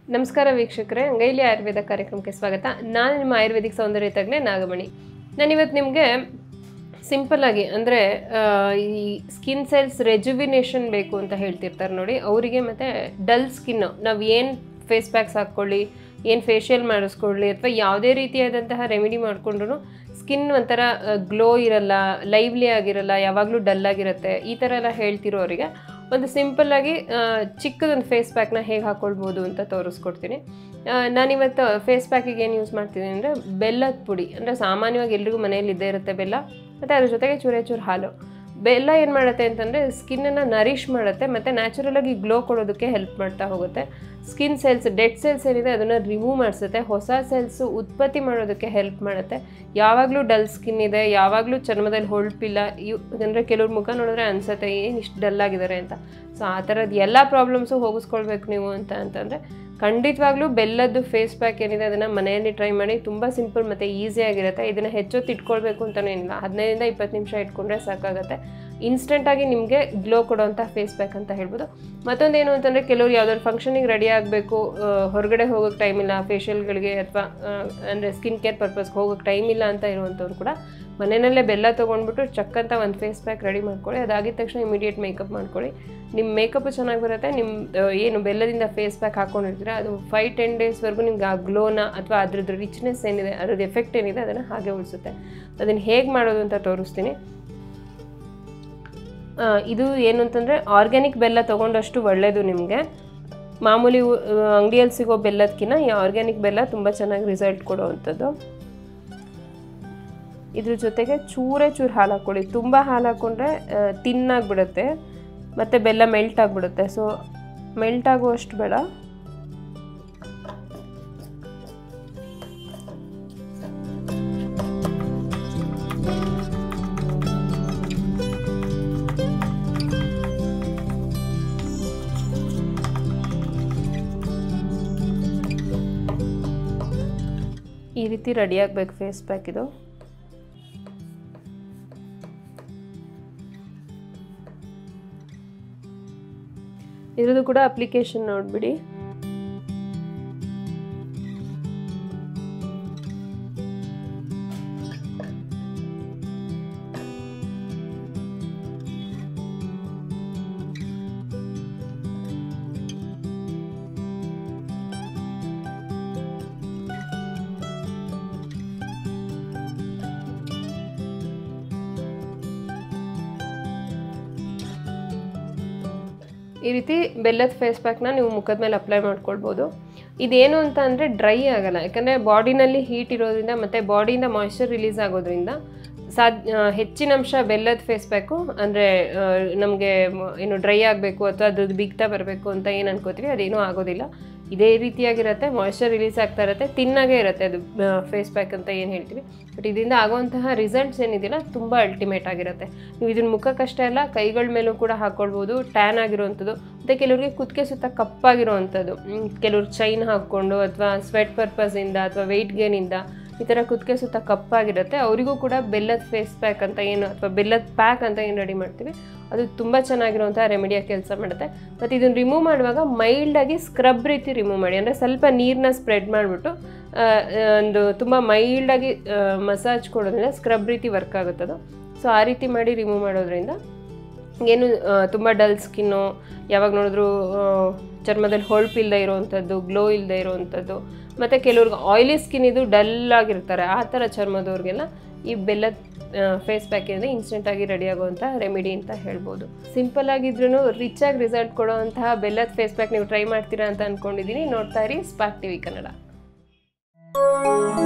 ನಮಸ್ಕಾರ ವೀಕ್ಷಕರೇ ಅಂಗೈಲಿ ಆಯುರ್ವೇದ ಕಾರ್ಯಕ್ರಮಕ್ಕೆ ಸ್ವಾಗತ ನಾನು ನಿಮ್ಮ ಆಯುರ್ವೇದಿಕ್ ಸೌಂದರ್ಯ ತಜ್ಞೆ ನಾಗಮಣಿ ನಾನಿವತ್ತು ನಿಮಗೆ ಸಿಂಪಲ್ಲಾಗಿ ಅಂದರೆ ಈ ಸ್ಕಿನ್ ಸೆಲ್ಸ್ ರೆಜುವಿನೇಷನ್ ಬೇಕು ಅಂತ ಹೇಳ್ತಿರ್ತಾರೆ ನೋಡಿ ಅವರಿಗೆ ಮತ್ತು ಡಲ್ ಸ್ಕಿನ್ನು ನಾವು ಏನು ಫೇಸ್ ಪ್ಯಾಕ್ಸ್ ಹಾಕ್ಕೊಳ್ಳಿ ಏನು ಫೇಶಿಯಲ್ ಮಾಡಿಸ್ಕೊಳ್ಳಿ ಅಥವಾ ಯಾವುದೇ ರೀತಿಯಾದಂತಹ ರೆಮಿಡಿ ಮಾಡಿಕೊಂಡ್ರು ಸ್ಕಿನ್ ಒಂಥರ ಗ್ಲೋ ಇರಲ್ಲ ಲೈವ್ಲಿ ಆಗಿರಲ್ಲ ಯಾವಾಗಲೂ ಡಲ್ ಆಗಿರುತ್ತೆ ಈ ಥರ ಎಲ್ಲ ಹೇಳ್ತಿರೋರಿಗೆ ಒಂದು ಸಿಂಪಲ್ಲಾಗಿ ಚಿಕ್ಕದೊಂದು ಫೇಸ್ ಪ್ಯಾಕ್ನ ಹೇಗೆ ಹಾಕ್ಕೊಳ್ಬೋದು ಅಂತ ತೋರಿಸ್ಕೊಡ್ತೀನಿ ಆ, ನಾನಿವತ್ತು ಫೇಸ್ ಪ್ಯಾಕಿಗೆ ಏನು ಯೂಸ್ ಮಾಡ್ತೀನಿ ಅಂದರೆ ಬೆಲ್ಲದ ಪುಡಿ ಅಂದರೆ ಸಾಮಾನ್ಯವಾಗಿ ಎಲ್ರಿಗೂ ಮನೆಯಲ್ಲಿ ಇದ್ದೇ ಇರುತ್ತೆ ಬೆಲ್ಲ ಮತ್ತು ಅದ್ರ ಜೊತೆಗೆ ಚೂರೆ ಚೂರು ಹಾಲು ಬೆಲ್ಲ ಏನು ಮಾಡುತ್ತೆ ಅಂತಂದರೆ ಸ್ಕಿನ್ನನ್ನು ನರಿಷ್ ಮಾಡುತ್ತೆ ಮತ್ತು ನ್ಯಾಚುರಲಾಗಿ ಗ್ಲೋ ಕೊಡೋದಕ್ಕೆ ಹೆಲ್ಪ್ ಮಾಡ್ತಾ ಹೋಗುತ್ತೆ ಸ್ಕಿನ್ ಸೆಲ್ಸ್ ಡೆಡ್ ಸೆಲ್ಸ್ ಏನಿದೆ ಅದನ್ನು ರಿಮೂವ್ ಮಾಡಿಸುತ್ತೆ ಹೊಸ ಸೆಲ್ಸು ಉತ್ಪತ್ತಿ ಮಾಡೋದಕ್ಕೆ ಹೆಲ್ಪ್ ಮಾಡುತ್ತೆ ಯಾವಾಗಲೂ ಡಲ್ ಸ್ಕಿನ್ ಇದೆ ಯಾವಾಗಲೂ ಚರ್ಮದಲ್ಲಿ ಹೊಳಪಿಲ್ಲ ಇವು ಅಂದರೆ ಕೆಲವ್ರ ಮುಖ ನೋಡಿದ್ರೆ ಅನ್ಸುತ್ತೆ ಏನು ಇಷ್ಟು ಡಲ್ ಆಗಿದ್ದಾರೆ ಅಂತ ಸೊ ಆ ಥರದ್ದು ಎಲ್ಲ ಪ್ರಾಬ್ಲಮ್ಸು ಹೋಗಿಸ್ಕೊಳ್ಬೇಕು ನೀವು ಅಂತ ಅಂತಂದರೆ ಖಂಡಿತವಾಗ್ಲೂ ಬೆಲ್ಲದ್ದು ಫೇಸ್ ಪ್ಯಾಕ್ ಏನಿದೆ ಅದನ್ನು ಮನೆಯಲ್ಲಿ ಟ್ರೈ ಮಾಡಿ ತುಂಬ ಸಿಂಪಲ್ ಮತ್ತು ಈಸಿಯಾಗಿರುತ್ತೆ ಇದನ್ನು ಹೆಚ್ಚೊತ್ತು ಇಟ್ಕೊಳ್ಬೇಕು ಅಂತಲೂ ಏನಿಲ್ಲ ಹದಿನೈದರಿಂದ ಇಪ್ಪತ್ತು ನಿಮಿಷ ಇಟ್ಕೊಂಡ್ರೆ ಸಾಕಾಗುತ್ತೆ ಇನ್ಸ್ಟೆಂಟಾಗಿ ನಿಮಗೆ ಗ್ಲೋ ಕೊಡೋವಂಥ ಫೇಸ್ ಪ್ಯಾಕ್ ಅಂತ ಹೇಳ್ಬೋದು ಮತ್ತೊಂದೇನು ಅಂತಂದರೆ ಕೆಲವರು ಯಾವ್ದಾದ್ರು ಫಂಕ್ಷನಿಗೆ ರೆಡಿ ಆಗಬೇಕು ಹೊರಗಡೆ ಹೋಗೋಕ್ಕೆ ಟೈಮ್ ಇಲ್ಲ ಫೇಶಿಯಲ್ಗಳಿಗೆ ಅಥವಾ ಅಂದರೆ ಸ್ಕಿನ್ ಕೇರ್ ಪರ್ಪಸ್ಗೆ ಹೋಗೋಕ್ಕೆ ಟೈಮ್ ಇಲ್ಲ ಅಂತ ಇರುವಂಥವ್ರು ಕೂಡ ಮನೆಯಲ್ಲೇ ಬೆಲ್ಲ ತೊಗೊಂಡ್ಬಿಟ್ಟು ಚಕ್ಕಂತ ಒಂದು ಫೇಸ್ ಪ್ಯಾಕ್ ರೆಡಿ ಮಾಡ್ಕೊಳ್ಳಿ ಅದಾಗಿದ ತಕ್ಷಣ ಇಮಿಡಿಯೇಟ್ ಮೇಕಪ್ ಮಾಡ್ಕೊಳ್ಳಿ ನಿಮ್ಮ ಮೇಕಪ್ಪು ಚೆನ್ನಾಗಿ ಬರುತ್ತೆ ನಿಮ್ಮ ಆ, ಏನು ಬೆಲ್ಲದಿಂದ ಫೇಸ್ ಪ್ಯಾಕ್ ಹಾಕ್ಕೊಂಡಿರ್ತೀರ ಅದು ಫೈವ್ ಟೆನ್ ಡೇಸ್ವರೆಗೂ ನಿಮ್ಗೆ ಆ ಗ್ಲೋನ ಅಥವಾ ಅದ್ರದ್ದು ರಿಚ್ನೆಸ್ ಏನಿದೆ ಅದ್ರದ್ದು ಎಫೆಕ್ಟ್ ಏನಿದೆ ಅದನ್ನು ಹಾಗೆ ಉಳಿಸುತ್ತೆ ಅದನ್ನು ಹೇಗೆ ಮಾಡೋದು ಅಂತ ತೋರಿಸ್ತೀನಿ ಆ, ಇದು ಏನು ಅಂತಂದರೆ ಆರ್ಗ್ಯಾನಿಕ್ ಬೆಲ್ಲ ತೊಗೊಂಡಷ್ಟು ಒಳ್ಳೆಯದು ನಿಮಗೆ ಮಾಮೂಲಿ ಅಂಗಡಿಯಲ್ಲಿ ಸಿಗೋ ಬೆಲ್ಲದಕ್ಕಿಂತ ಈ ಆರ್ಗ್ಯಾನಿಕ್ ಬೆಲ್ಲ ತುಂಬ ಚೆನ್ನಾಗಿ ರಿಸಲ್ಟ್ ಕೊಡೋವಂಥದ್ದು ಇದ್ರ ಜೊತೆಗೆ ಚೂರೇ ಚೂರು ಹಾಲು ಹಾಕ್ಕೊಳ್ಳಿ ತುಂಬ ಹಾಲು ಹಾಕ್ಕೊಂಡ್ರೆ ತಿನ್ನಾಗ್ಬಿಡುತ್ತೆ ಮತ್ತು ಬೆಲ್ಲ ಮೆಲ್ಟ್ ಆಗಿಬಿಡುತ್ತೆ ಸೊ ಮೆಲ್ಟ್ ಆಗುವಷ್ಟು ಬೇಡ ಈ ರೀತಿ ರೆಡಿ ಆಗಬೇಕು ಫೇಸ್ ಪ್ಯಾಕ್ ಇದು ಇದ್ರದ್ದು ಕೂಡ ಅಪ್ಲಿಕೇಶನ್ ನೋಡಿಬಿಡಿ ಈ ರೀತಿ ಬೆಲ್ಲದ ಫೇಸ್ ಪ್ಯಾಕ್ನ ನೀವು ಮುಖದ ಮೇಲೆ ಅಪ್ಲೈ ಮಾಡ್ಕೊಳ್ಬೋದು ಇದೇನು ಅಂತ ಅಂದರೆ ಡ್ರೈ ಆಗಲ್ಲ ಯಾಕಂದರೆ ಬಾಡಿನಲ್ಲಿ ಹೀಟ್ ಇರೋದ್ರಿಂದ ಮತ್ತು ಬಾಡಿಯಿಂದ ಮಾಯ್ಶ್ಚರ್ ರಿಲೀಸ್ ಆಗೋದ್ರಿಂದ ಸಾದ್ ಆ, ಹೆಚ್ಚಿನ ಅಂಶ ಬೆಲ್ಲದ ಫೇಸ್ ಪ್ಯಾಕು ಅಂದರೆ ನಮಗೆ ಏನು ಡ್ರೈ ಆಗಬೇಕು ಅಥವಾ ಅದ್ರದ್ದು ಬಿಗ್ತಾ ಬರಬೇಕು ಅಂತ ಏನು ಅನ್ಕೋತೀವಿ ಅದೇನೂ ಆಗೋದಿಲ್ಲ ಇದೇ ರೀತಿಯಾಗಿರುತ್ತೆ ಮಾಯ್ಶ್ಚರ್ ರಿಲೀಸ್ ಆಗ್ತಾ ಇರುತ್ತೆ ತಿನ್ನಾಗೆ ಇರುತ್ತೆ ಅದು ಫೇಸ್ ಪ್ಯಾಕ್ ಅಂತ ಏನು ಹೇಳ್ತೀವಿ ಬಟ್ ಇದರಿಂದ ಆಗುವಂತಹ ರಿಸಲ್ಟ್ಸ್ ಏನಿದೆಯಲ್ಲ ತುಂಬ ಅಲ್ಟಿಮೇಟ್ ಆಗಿರುತ್ತೆ ನೀವು ಇದನ್ನ ಮುಖಕ್ಕಷ್ಟೇ ಅಲ್ಲ ಕೈಗಳ ಮೇಲೂ ಕೂಡ ಹಾಕ್ಕೊಳ್ಬೋದು ಟ್ಯಾನ್ ಆಗಿರುವಂಥದ್ದು ಮತ್ತು ಕೆಲವರಿಗೆ ಕುತ್ತಿಗೆ ಸುತ್ತ ಕಪ್ಪಾಗಿರುವಂಥದ್ದು ಮ್, ಕೆಲವ್ರು ಚೈನ್ ಹಾಕ್ಕೊಂಡು ಅಥವಾ ಸ್ವೆಟ್ ಪರ್ಪಸಿಂದ ಅಥವಾ ವೆಯ್ಟ್ ಗೇನಿಂದ ಈ ಥರ ಕುತ್ತಿಗೆ ಸುತ್ತ ಕಪ್ಪಾಗಿರುತ್ತೆ ಅವರಿಗೂ ಕೂಡ ಬೆಲ್ಲದ ಫೇಸ್ ಪ್ಯಾಕ್ ಅಂತ ಏನು ಅಥವಾ ಬೆಲ್ಲದ ಪ್ಯಾಕ್ ಅಂತ ಏನು ರೆಡಿ ಮಾಡ್ತೀವಿ ಅದು ತುಂಬ ಚೆನ್ನಾಗಿರುವಂಥ ರೆಮಿಡಿಯಾಗಿ ಕೆಲಸ ಮಾಡುತ್ತೆ ಮತ್ತು ಇದನ್ನು ರಿಮೂವ್ ಮಾಡುವಾಗ ಮೈಲ್ಡಾಗಿ ಸ್ಕ್ರಬ್ ರೀತಿ ರಿಮೂವ್ ಮಾಡಿ ಅಂದರೆ ಸ್ವಲ್ಪ ನೀರನ್ನ ಸ್ಪ್ರೆಡ್ ಮಾಡಿಬಿಟ್ಟು ಒಂದು ತುಂಬ ಮೈಲ್ಡಾಗಿ ಮಸಾಜ್ ಕೊಡೋದ್ರಿಂದ ಸ್ಕ್ರಬ್ ರೀತಿ ವರ್ಕ್ ಆಗುತ್ತದು ಸೊ ಆ ರೀತಿ ಮಾಡಿ ರಿಮೂವ್ ಮಾಡೋದ್ರಿಂದ ಏನು ತುಂಬ ಡಲ್ ಸ್ಕಿನ್ನು ಯಾವಾಗ ನೋಡಿದ್ರು ಆ, ಚರ್ಮದಲ್ಲಿ ಹೊಳಪಿಲ್ಲದೆ ಇರೋವಂಥದ್ದು ಗ್ಲೋ ಇಲ್ಲದೆ ಇರೋವಂಥದ್ದು ಮತ್ತು ಕೆಲವ್ರಿಗೆ ಆಯಿಲಿ ಸ್ಕಿನ್ ಇದು ಡಲ್ ಆಗಿರ್ತಾರೆ ಆ ಥರ ಚರ್ಮದವ್ರಿಗೆಲ್ಲ ಈ ಬೆಲ್ಲದ ಫೇಸ್ ಪ್ಯಾಕ್ ಏನಿದೆ ಇನ್ಸ್ಟೆಂಟಾಗಿ ರೆಡಿ ಆಗುವಂಥ ರೆಮಿಡಿ ಅಂತ ಹೇಳ್ಬೋದು ಸಿಂಪಲ್ ಆಗಿದ್ರೂ ರಿಚ್ ಆಗಿ ರಿಸಲ್ಟ್ ಕೊಡುವಂತಹ ಬೆಲ್ಲದ ಫೇಸ್ ಪ್ಯಾಕ್ ನೀವು ಟ್ರೈ ಮಾಡ್ತೀರಾ ಅಂತ ಅಂದ್ಕೊಂಡಿದ್ದೀನಿ ನೋಡ್ತಾ ಇರಿ ಸ್ಪಾರ್ಕ್ ಟಿವಿ ಕನ್ನಡ